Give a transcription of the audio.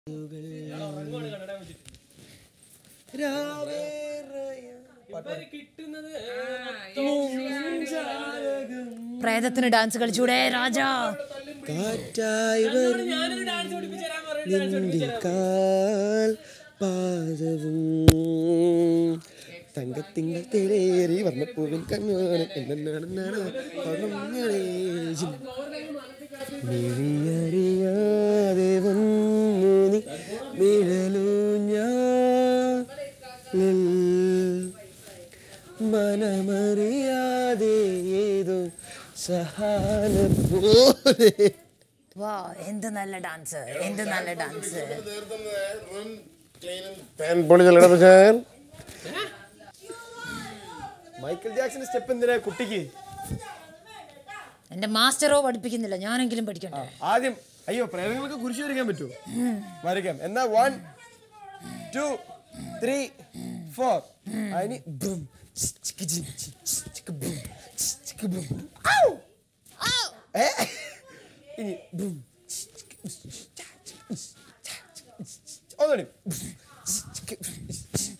പ്രേതത്തിന് dance കളിച്ചൂടെ Raja കാറ്റായി വരും നിന്റെ കാൽ പാദവും തങ്കത്തിങ്കൾ തേരേറി വർണ്ണപ്പൂവിൻ കണ്ണാണ് എന്തെന്നാണെന്നാണ് പണങ്ങളെ മിഴിയറിയാതെ വന്നു നീ നിഴലു ഞാൻ മനമറിയാതെ ഏതോ സഹാന പോലെ വാ എന്ത് നല്ല ഡാൻസ് എന്ത് നല്ല ഡാൻസ് മൈക്കിൾ ജാക്സൺ സ്റ്റെപ്പ് എന്തിനാ കുട്ടിക്ക് എന്റെ മാസ്റ്ററോ പഠിപ്പിക്കുന്നില്ല ഞാനെങ്കിലും പഠിക്കണ്ടേ ആദ്യം അയ്യോ പ്രേതങ്ങൾക്ക് കുരിശ് വരയ്ക്കാൻ പറ്റുമോ വരയ്ക്കാം എന്നാ വൺ ടു ത്രീ ഫോർ അതിന് ബും, ചിക്ക് ജിം, ചി- ചി- ചിക്ക് ബും, ചി- ചിക്ക് ബും. ഔ! ഏ? ഇനി ബും, ചി- ചിക്ക് ച- ചിക്ക് ച- ചിക്ക് ച- ഒന്നുകൂടി ബും, ചി- ചിക്ക്